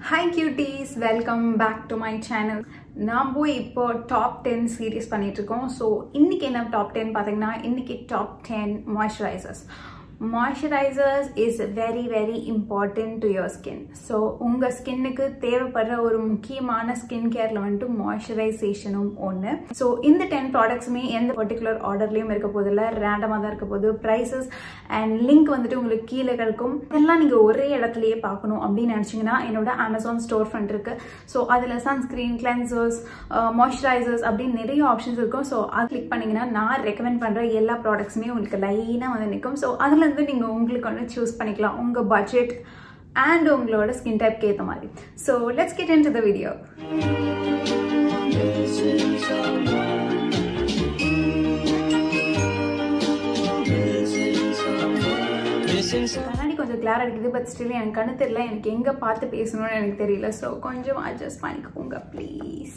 hi cuties welcome back to my channel நாம இப்போ top ten series பண்ணிட்டு இருக்கோம் ஸோ இன்னைக்கு என்ன டாப் டென் பார்த்தீங்கன்னா இன்னைக்கு top ten moisturisers moisturisers is very very important to your skin so உங்கள் ஸ்கின்னுக்கு தேவைப்படுற ஒரு முக்கியமான ஸ்கின் கேரில் வந்துட்டு மாய்ஸ்சரைசேஷனும் ஒன்று ஸோ இந்த டென் ப்ராடக்ட்ஸுமே எந்த பர்டிகுலர் ஆர்டர்லையும் இருக்க போதில்ல ரேண்டமாக தான் இருக்க போகுது ப்ரைஸஸ் அண்ட் லிங்க் வந்துட்டு உங்களுக்கு கீழே கிடைக்கும் இதெல்லாம் நீங்கள் ஒரே இடத்துலையே பார்க்கணும் அப்படின்னு நினச்சிங்கன்னா என்னோட அமேசான் ஸ்டோர் ஃப்ரண்ட் இருக்கு ஸோ அதில் சன்ஸ்க்ரீன் கிளென்சர்ஸ் மாய்ஸ்சரைசர்ஸ் அப்படின்னு நிறைய ஆப்ஷன்ஸ் இருக்கும் ஸோ அது கிளிக் பண்ணிங்கன்னா நான் ரெக்கமெண்ட் பண்ணுற எல்லா ப்ராடக்ட்ஸுமே உங்களுக்கு லைனாக வந்து நிற்கும் ஸோ அதுலேருந்து நீங்கள் உங்களுக்கு ஒன்று சூஸ் பண்ணிக்கலாம் உங்கள் பட்ஜெட் அண்ட் உங்களோட ஸ்கின் டைப்க்கு ஏற்ற மாதிரி so let's get into the video கண்ணாடி கொஞ்சம் கிளியராக இருக்குது பட் ஸ்டில் எனக்கு கண்ணு தெரியல எனக்கு எங்கே பார்த்து பேசணும்னு எனக்கு தெரியல ஸோ கொஞ்சம் அட்ஜஸ்ட் பண்ணிக்கோங்க ப்ளீஸ்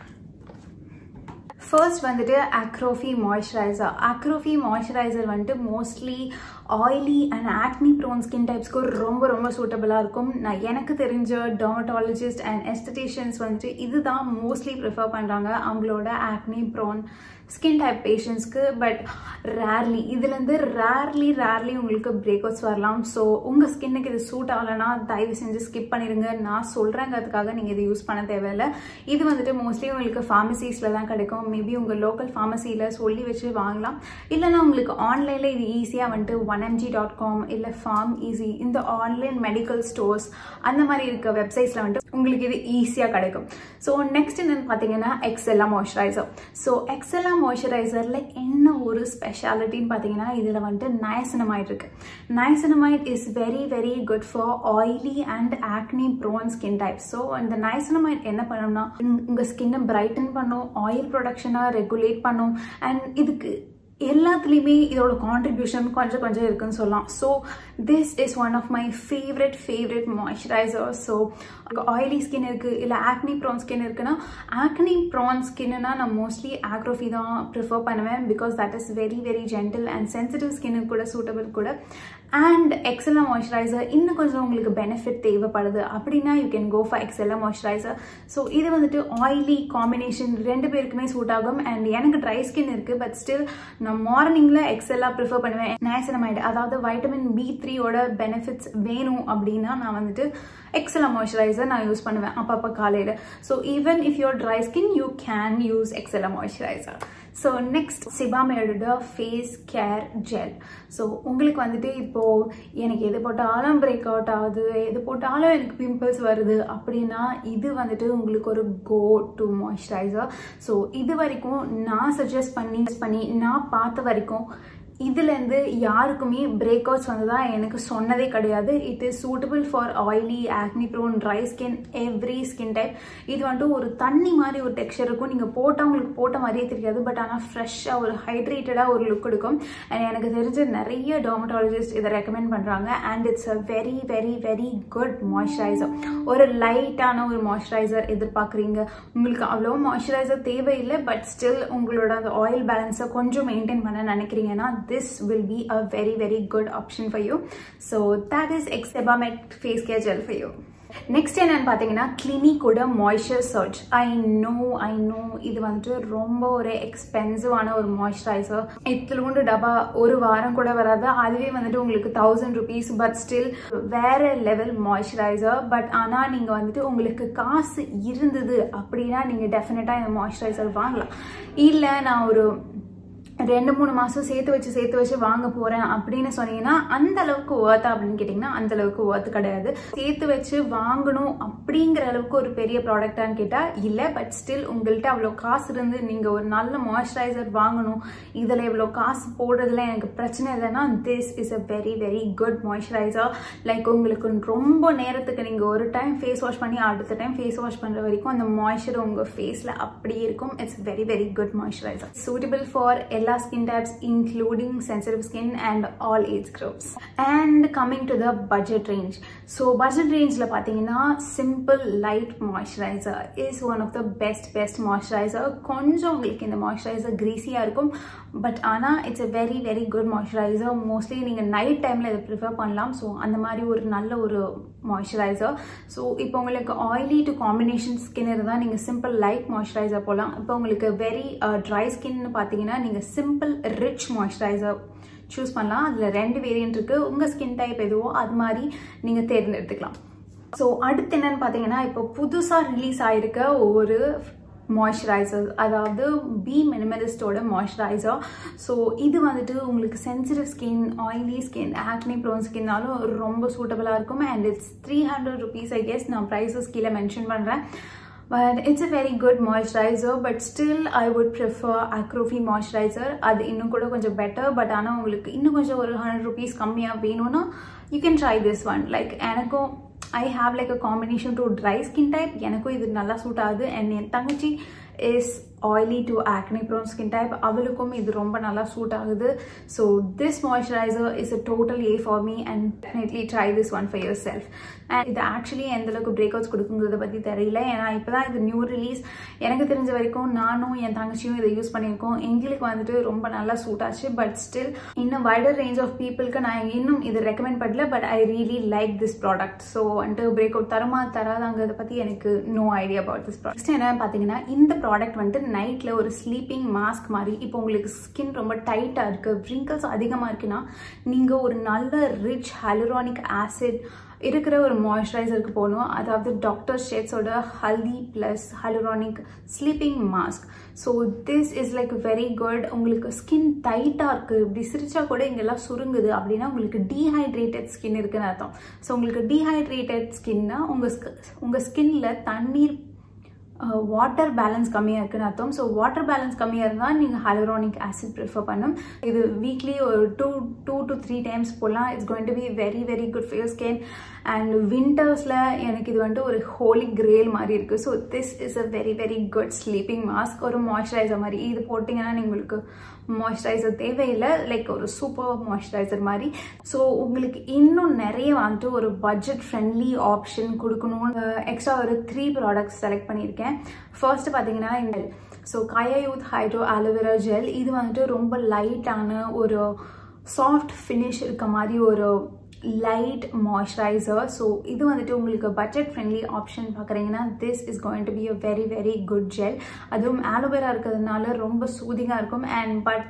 ஃபர்ஸ்ட் வந்துட்டு அக்ரோஃபி மாய்ஸ்சரைசர் அக்ரோஃபி மாய்ஸ்சரைசர் வந்துட்டு mostly oily and acne prone skin டைப்ஸ்க்கு ரொம்ப ரொம்ப சூட்டபிளாக இருக்கும் நான் எனக்கு தெரிஞ்ச டர்மட்டாலஜிஸ்ட் அண்ட் எஸ்தட்டிஷியன்ஸ் வந்துட்டு இதுதான் மோஸ்ட்லி ப்ரிஃபர் பண்ணுறாங்க அவங்களோட ஆக்னி ப்ரோன் ஸ்கின் டைப் பேஷண்ட்ஸ்க்கு பட் ரேர்லி இதுலேருந்து ரேர்லி ரேர்லி உங்களுக்கு பிரேக் அவுட்ஸ் வரலாம் ஸோ உங்கள் ஸ்கின்னுக்கு இது சூட் ஆகலைன்னா தயவு செஞ்சு ஸ்கிப் பண்ணிடுங்க நான் சொல்கிறேங்கிறதுக்காக நீங்கள் இது யூஸ் பண்ண தேவையில்லை இது வந்துட்டு மோஸ்ட்லி உங்களுக்கு ஃபார்மசிஸில் தான் கிடைக்கும் மேபி உங்கள் லோக்கல் ஃபார்மசியில் சொல்லி வச்சு வாங்கலாம் இல்லைனா உங்களுக்கு ஆன்லைனில் இது ஈஸியாக வந்துட்டு ஒன் எம்ஜி டாட் காம் இல்லை ஃபார்ம் ஈஸி இந்த ஆன்லைன் மெடிக்கல் ஸ்டோர்ஸ் அந்த மாதிரி இருக்க வெப்சைட்ஸில் வந்துட்டு உங்களுக்கு இது ஈஸியாக கிடைக்கும் ஸோ நெக்ஸ்ட் என்னென்னு பார்த்தீங்கன்னா எக்ஸெல்லா மாய்ஸ்சரைசர் ஸோ எக்ஸெல்லா மாய்ஸ்சரைசரில் என்ன ஒரு ஸ்பெஷாலிட்டின்னு பார்த்தீங்கன்னா இதில் வந்துட்டு நயசனமைட் இருக்கு niacinamide is very very good for oily and acne prone skin type so இந்த நயசனமைட் என்ன பண்ணணும்னா உங்கள் ஸ்கின்னை பிரைட்டன் பண்ணும் ஆயில் ப்ரொடக்ஷனை ரெகுலேட் பண்ணும் அண்ட் இதுக்கு எல்லாத்துலேயுமே இதோட கான்ட்ரிபியூஷன் கொஞ்சம் கொஞ்சம் இருக்குன்னு சொல்லலாம் so this is one of my favourite favourite moisturiser so oily skin இருக்குது இல்லை ஆக்னி ப்ரான் ஸ்கின் இருக்குன்னா ஆக்னி ப்ரான் ஸ்கின்னுனா நான் மோஸ்ட்லி ஆக்ரோஃபி தான் ப்ரிஃபர் பண்ணுவேன் because that is very very gentle and sensitive ஸ்கின்னுக்கு கூட சூட்டபிள் கூட அண்ட் எக்ஸலா மாய்ஸ்சரைசர் இன்னும் கொஞ்சம் உங்களுக்கு பெனிஃபிட் தேவைப்படுது அப்படின்னா you can go for Excela moisturiser so இது வந்துட்டு ஆயிலி காம்பினேஷன் ரெண்டு பேருக்குமே சூட் ஆகும் அண்ட் எனக்கு ட்ரை ஸ்கின் இருக்குது பட் ஸ்டில் நான் மார்னிங்கில் எக்ஸலா ப்ரிஃபர் பண்ணுவேன் நேசனமைடு அதாவது வைட்டமின் பி த்ரீயோட பெனிஃபிட்ஸ் வேணும் அப்படின்னா நான் வந்துட்டு எக்ஸலா மாய்ஸ்சரைசர் நான் யூஸ் பண்ணுவேன் அப்பப்போ காலையில் so even if your dry skin you can use Excela moisturiser so next சிபாமேடோட ஃபேஸ் கேர் ஜெல் ஸோ உங்களுக்கு வந்துட்டு இப்போது எனக்கு எது போட்டாலும் பிரேக் அவுட் ஆகுது எது போட்டாலும் எனக்கு பிம்பிள்ஸ் வருது அப்படின்னா இது வந்துட்டு உங்களுக்கு ஒரு கோ டு மாய்ஸ்சரைசர் ஸோ இது வரைக்கும் நான் சஜஸ்ட் பண்ணி பண்ணி நான் பார்த்த வரைக்கும் இதுலேருந்து யாருக்குமே பிரேக் அவுட்ஸ் வந்ததா எனக்கு சொன்னதே கிடையாது it is suitable for oily acne prone dry skin every skin type இது வந்துட்டு ஒரு தண்ணி மாதிரி ஒரு டெக்ஸ்சர் இருக்கும் நீங்கள் போட்டால் உங்களுக்கு போட்ட மாதிரியே தெரியாது பட் ஆனால் ஃப்ரெஷ்ஷாக ஒரு ஹைட்ரேட்டடாக ஒரு லுக் கொடுக்கும் அண்ட் எனக்கு தெரிஞ்ச நிறைய டர்மட்டாலஜிஸ்ட் இதை ரெக்கமெண்ட் பண்ணுறாங்க and it's a very very very good moisturiser ஒரு லைட்டான ஒரு மாய்ஸ்சரைசர் எதிர்பார்க்குறீங்க உங்களுக்கு அவ்வளோ மாய்ஸ்சரைசர் தேவையில்லை பட் ஸ்டில் உங்களோட அந்த ஆயில் பேலன்ஸை கொஞ்சம் மெயின்டைன் பண்ண நினைக்கிறீங்கன்னா this will be a very very good option for you so that is Exebamet face care gel for you next என்னன்னு பார்த்தீங்கன்னா கிளினிக்கோட moisture surge I know I know இது வந்துட்டு ரொம்ப ஒரு எக்ஸ்பென்சிவான ஒரு மாய்ஸ்சரைசர் இத்திலூண்டு டப்பா ஒரு வாரம் கூட வராது அதுவே வந்துட்டு உங்களுக்கு தௌசண்ட் ருபீஸ் பட் ஸ்டில் வேற லெவல் மாய்ஸ்சரைசர் பட் ஆனால் நீங்கள் வந்துட்டு உங்களுக்கு காசு இருந்தது அப்படின்னா நீங்கள் டெஃபினட்டாக இந்த மாய்ஸ்சரைசர் வாங்கலாம் இல்லை நான் ஒரு ரெண்டு மூணு மாதம் சேர்த்து வச்சு சேர்த்து வச்சு வாங்க போகிறேன் அப்படின்னு சொன்னீங்கன்னா அந்த அளவுக்கு ஒர்த்தா அப்படின்னு கேட்டிங்கன்னா அந்த அளவுக்கு ஒர்த்து கிடையாது சேர்த்து வச்சு வாங்கணும் அப்படிங்கிற அளவுக்கு ஒரு பெரிய ப்ராடக்டான்னு கேட்டால் இல்லை பட் ஸ்டில் உங்கள்கிட்ட அவ்வளோ காசு இருந்து நீங்கள் ஒரு நல்ல மாய்ஸ்சரைசர் வாங்கணும் இதில் இவ்வளோ காசு போடுறதுல எனக்கு பிரச்சனை இல்லைன்னா this is a very very good moisturiser like உங்களுக்கு ரொம்ப நேரத்துக்கு நீங்கள் ஒரு டைம் ஃபேஸ் வாஷ் பண்ணி அடுத்த டைம் ஃபேஸ் வாஷ் பண்ணுற வரைக்கும் அந்த மாய்ஸ்சர் உங்கள் ஃபேஸில் அப்படியே இருக்கும் it's very very good moisturiser suitable for எல்லா skin types including sensitive skin and all age groups and coming to the budget range so budget range la pathina simple light moisturizer is one of the best best moisturizer கொஞ்சம் உங்களுக்கு இந்த moisturiser கிரீஸியாக இருக்கும் but ஆனால் it's a very very good moisturiser mostly நீங்கள் night டைமில் இதை prefer பண்ணலாம் so அந்த மாதிரி ஒரு நல்ல ஒரு மாய்ஸ்சரைசர் ஸோ இப்போ உங்களுக்கு ஆயிலி டு காம்பினேஷன் ஸ்கின் இருந்தால் நீங்கள் சிம்பிள் லைட் மாய்ஸ்சரைசர் போகலாம் இப்போ உங்களுக்கு வெரி ட்ரை ஸ்கின்னு பார்த்தீங்கன்னா நீங்கள் சிம்பிள் ரிச் மாய்ஸ்சரைசர் சூஸ் பண்ணலாம் அதில் ரெண்டு வேரியன்ட் இருக்குது உங்கள் ஸ்கின் டைப் எதுவோ அது மாதிரி நீங்கள் தேர்ந்தெடுத்துக்கலாம் ஸோ அடுத்து என்னன்னு பார்த்தீங்கன்னா இப்போ புதுசாக ரிலீஸ் ஆகிருக்க ஒரு மாய்ஸ்சரைசர் அதாவது பி மினிமலிஸ்டோட மாய்ஸ்சரைசர் ஸோ இது வந்துட்டு உங்களுக்கு sensitive skin oily skin acne prone ஸ்கின்னாலும் ரொம்ப சூட்டபுளாக இருக்கும் and it's three hundred rupees I guess நான் ப்ரைஸஸ் கீழே மென்ஷன் பண்ணுறேன் but it's a very good moisturiser but still I would prefer அக்ரோஃபி மாய்ஸ்சரைசர் அது இன்னும் கூட கொஞ்சம் பெட்டர் பட் ஆனால் உங்களுக்கு இன்னும் கொஞ்சம் ஒரு ஹண்ட்ரட் ருபீஸ் கம்மியாக வேணும்னா you can try this one like எனக்கும் I have like a combination to dry skin type எனக்கும் இது நல்லா சூட் ஆகுது அண்ட் என் தங்கச்சி is oily to acne prone skin type அவளுக்கும் இது ரொம்ப நல்லா சூட் ஆகுது so this moisturiser is a total A for me and definitely try this one for yourself and இது ஆக்சுவலி எந்த அளவுக்கு பிரேக் அவுட்ஸ் கொடுக்குங்கிறத பற்றி தெரியல ஏன்னா இப்போ தான் இது நியூ ரிலீஸ் எனக்கு தெரிஞ்ச வரைக்கும் நானும் என் தங்கச்சியும் இதை யூஸ் பண்ணியிருக்கோம் எங்களுக்கு வந்துட்டு ரொம்ப நல்லா சூட் ஆச்சு பட் ஸ்டில் இன்னும் வைடர் ரேஞ்ச் ஆஃப் பீப்புளுக்கு நான் இன்னும் இது ரெக்கமெண்ட் பண்ணல but I really like this product so வந்துட்டு பிரேக் அவுட் தரமா தராதாங்கிறத பற்றி எனக்கு no idea about this product என்ன பார்த்தீங்கன்னா இந்த ப்ராடக்ட் வந்துட்டு நைட்டில் ஒரு ஸ்லீப்பிங் மாஸ்க் மாதிரி இப்போ உங்களுக்கு ஸ்கின் ரொம்ப டைட்டாக இருக்குது ரிங்கிள்ஸ் அதிகமாக இருக்குன்னா நீங்கள் ஒரு நல்ல ரிச் ஹாலுரானிக் ஆசிட் இருக்கிற ஒரு மாய்ஸ்சரைசருக்கு போகணும் அதாவது டாக்டர் ஷேட்ஸோட Haldi plus hyaluronic sleeping mask so this is like very good உங்களுக்கு ஸ்கின் டைட்டாக இருக்குது இப்படி சிரிச்சா கூட இங்கெல்லாம் சுருங்குது அப்படின்னா உங்களுக்கு டீஹைட்ரேட்டட் ஸ்கின் இருக்குன்னு அர்த்தம் ஸோ உங்களுக்கு டீஹைட்ரேட்டட் ஸ்கின்னா உங்கள் உங்கள் ஸ்கின்ல தண்ணீர் வாட்டர் பேலன்ஸ் கம்மியாக இருக்குன்னு அர்த்தம் ஸோ வாட்டர் பேலன்ஸ் கம்மியாக இருந்தால் நீங்கள் ஹைலரானிக் ஆசிட் ப்ரிஃபர் பண்ணும் இது வீக்லி ஒரு two two to three times போடலாம் it's going to be very very good for your skin and வின்டர்ஸில் எனக்கு இது வந்துட்டு ஒரு ஹோலி கிரேல் மாதிரி இருக்குது so this is a very very good sleeping mask ஒரு மாய்ஸ்சரைசர் மாதிரி இது போட்டிங்கன்னா உங்களுக்கு மாய்ஸ்சரைசர் தேவையில்லை லைக் ஒரு சூப்பர் மாய்ஸ்சரைசர் மாதிரி ஸோ உங்களுக்கு இன்னும் நிறைய வந்துட்டு ஒரு பட்ஜெட் ஃப்ரெண்ட்லி ஆப்ஷன் கொடுக்கணும்னு எக்ஸ்ட்ரா ஒரு த்ரீ ப்ராடக்ட்ஸ் செலக்ட் பண்ணியிருக்கேன் ஃபர்ஸ்ட் பார்த்தீங்கன்னா இந்த so Kaya youth hydro aloe vera gel இது வந்துட்டு ரொம்ப லைட்டான ஒரு சாஃப்ட் ஃபினிஷ் இருக்க மாதிரி ஒரு லைட் மாய்ஸ்சரைசர் ஸோ இது வந்துட்டு உங்களுக்கு பட்ஜெட் ஃப்ரெண்ட்லி ஆப்ஷன் பார்க்குறீங்கன்னா this is going to be a very very good gel அதுவும் ஆலோவேரா இருக்கிறதுனால ரொம்ப சூதிங்காக இருக்கும் அண்ட் பட்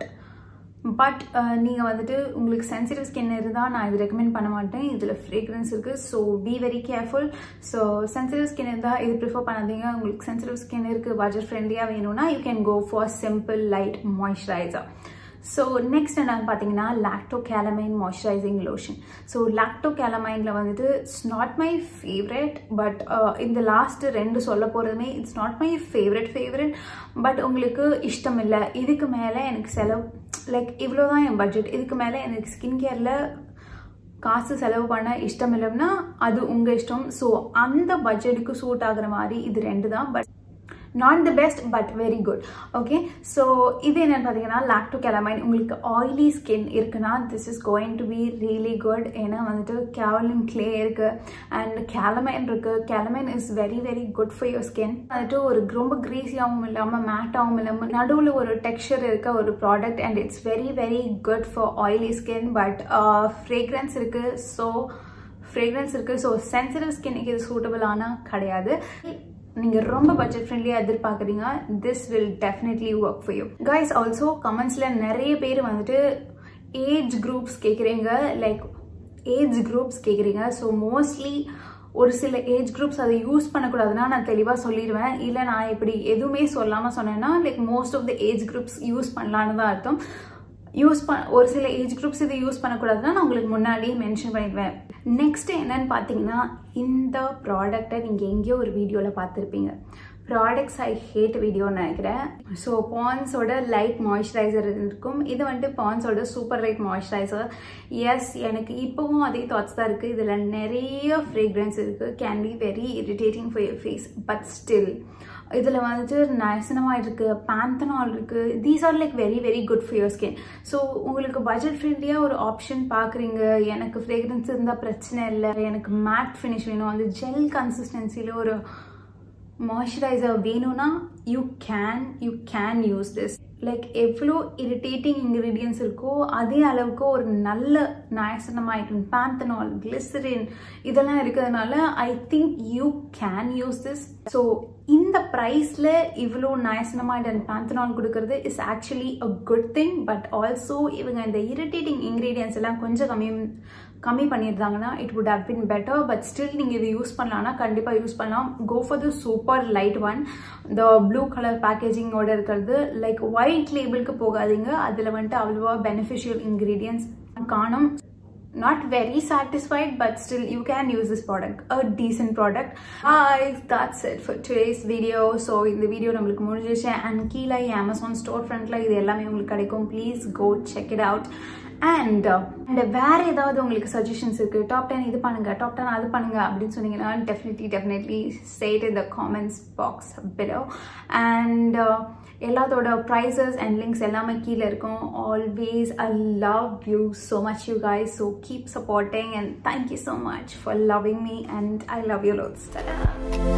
பட் நீங்கள் வந்துட்டு உங்களுக்கு சென்சிட்டிவ் ஸ்கின் இருந்தால் நான் இது ரெக்கமெண்ட் பண்ண மாட்டேன் இதில் ஃப்ரேக்ரன்ஸ் இருக்குது so be very careful so sensitive skin இருந்தால் இது ப்ரிஃபர் பண்ணாதீங்க உங்களுக்கு சென்சிட்டிவ் ஸ்கின் இருக்குது பட்ஜெட் ஃப்ரெண்ட்லியாக வேணும்னா you can go for simple light moisturiser so next என்னன்னு பார்த்தீங்கன்னா lacto calamine moisturising lotion so lacto கேலமைனில் வந்துட்டு it's not my favourite but இந்த லாஸ்ட் ரெண்டு சொல்ல போகிறதுமே it's not my favourite favourite but உங்களுக்கு இஷ்டம் இல்லை இதுக்கு மேலே எனக்கு செலவு லைக் இவ்வளோ தான் என் பட்ஜெட் இதுக்கு மேலே எனக்கு ஸ்கின் கேரில் காசு செலவு பண்ண இஷ்டம் இல்லைன்னா அது உங்கள் இஷ்டம் ஸோ அந்த பட்ஜெட்டுக்கு சூட் ஆகுற மாதிரி இது ரெண்டு தான் but not the best but very good okay so இது என்னென்னு பார்த்தீங்கன்னா லாக்டோ கேலமைன் உங்களுக்கு ஆயிலி ஸ்கின் இருக்குன்னா this is going to be really good ஏன்னா வந்துட்டு கேவலின் கிளே இருக்கு அண்ட் கேலமைன் இருக்கு calamine is very very good for your skin வந்துட்டு ஒரு ரொம்ப க்ரீஸியாகவும் இல்லாமல் மேட்டாகவும் இல்லாமல் நடுவில் ஒரு டெக்ஸ்சர் இருக்க ஒரு product and it's very very good for oily skin but fragrance இருக்கு ஸோ ஃப்ரேக்ரன்ஸ் இருக்குது ஸோ சென்சிட்டிவ் ஸ்கின்னுக்கு இது சூட்டபிளான கிடையாது நீங்கள் ரொம்ப பட்ஜெட் ஃப்ரெண்ட்லியாக எதிர்பார்க்குறீங்க this will definitely work for you guys also கமெண்ட்ஸில் நிறைய பேர் வந்துட்டு ஏஜ் குரூப்ஸ் கேட்குறீங்க லைக் ஏஜ் குரூப்ஸ் கேட்குறீங்க ஸோ மோஸ்ட்லி ஒரு சில ஏஜ் குரூப்ஸ் அதை யூஸ் பண்ணக்கூடாதுன்னா நான் தெளிவாக சொல்லிடுவேன் இல்லை நான் இப்படி எதுவுமே சொல்லாமல் சொன்னேன்னா like most of the age groups use பண்ணலான்னு தான் அர்த்தம் யூஸ் ப ஒரு சில ஏஜ் குரூப்ஸ் இதை யூஸ் பண்ணக்கூடாதுன்னா நான் உங்களுக்கு முன்னாடியே மென்ஷன் பண்ணிடுவேன் நெக்ஸ்ட் என்னன்னு பார்த்தீங்கன்னா இந்த ப்ராடக்டை நீங்கள் எங்கேயோ ஒரு வீடியோவில் பார்த்துருப்பீங்க ப்ராடக்ட்ஸ் ஐ ஹேட் வீடியோன்னு நினைக்கிறேன் ஸோ பான்ஸோட லைட் மாய்ஸ்சரைசர் இருக்கும் இது வந்துட்டு பான்ஸோட சூப்பர் லைட் மாய்ஸ்சரைசர் எஸ் எனக்கு இப்போவும் அதே தாட்ஸ் தான் இருக்குது இதில் நிறைய ஃப்ரேக்ரன்ஸ் இருக்குது can be very irritating for your face but still இதில் வந்துட்டு நயசனமாக இருக்குது பேந்தனால் இருக்குது these are like very very good for your skin so உங்களுக்கு பட்ஜெட் ஃப்ரெண்ட்லியாக ஒரு ஆப்ஷன் பார்க்குறீங்க எனக்கு ஃப்ரேக்ரன்ஸ் இருந்தால் பிரச்சனை இல்லை எனக்கு மேட் ஃபினிஷ் வேணும் அந்த ஜெல் கன்சிஸ்டன்சியில் ஒரு மாய்ஸ்சரைசர் வேணும்னா you can you can use this like எவ்வளோ இரிட்டேட்டிங் இன்க்ரீடியன்ஸ் இருக்கோ அதே அளவுக்கு ஒரு நல்ல நயசனமைட் பேந்தனால் கிளிசரின் இதெல்லாம் இருக்கிறதுனால I think you can use this so இந்த ப்ரைஸில் இவ்வளோ நயசனமைட் அண்ட் பேந்தனால் கொடுக்கறது is actually a good thing but also இவங்க இந்த இரிட்டேட்டிங் இன்க்ரீடியன்ஸ் எல்லாம் கொஞ்சம் கம்மி கம்மி பண்ணியிருந்தாங்கன்னா it would have been better but still நீங்கள் இது யூஸ் பண்ணலாம்னா கண்டிப்பாக யூஸ் பண்ணலாம் go for the super light one இந்த ப்ளூ கலர் பேக்கேஜிங்கோட இருக்கிறது லைக் ஒயிட் லேபிளுக்கு போகாதீங்க அதில் வந்துட்டு அவ்வளோவா பெனிஃபிஷியல் இன்க்ரீடியன்ஸ் காணும் not very satisfied but still you can use this product a decent product guys that's it for today's video so இந்த வீடியோ நம்மளுக்கு முடிஞ்சிச்சு அண்ட் கீழே அமேசான் ஸ்டோர் ஃப்ரண்ட்ல இது எல்லாமே உங்களுக்கு கிடைக்கும் please go check it out and and வேற ஏதாவது உங்களுக்கு சஜஷன்ஸ் இருக்கு டாப் டென் இது பண்ணுங்க டாப் டென் அது பண்ணுங்க அப்படின்னு சொன்னீங்கன்னா definitely definitely state in the comments box below and எல்லாத்தோட ப்ரைஸஸ் அண்ட் லிங்க்ஸ் எல்லாமே கீழே இருக்கும் always I love you so much you guys so keep supporting and thank you so much for loving me and I love you loads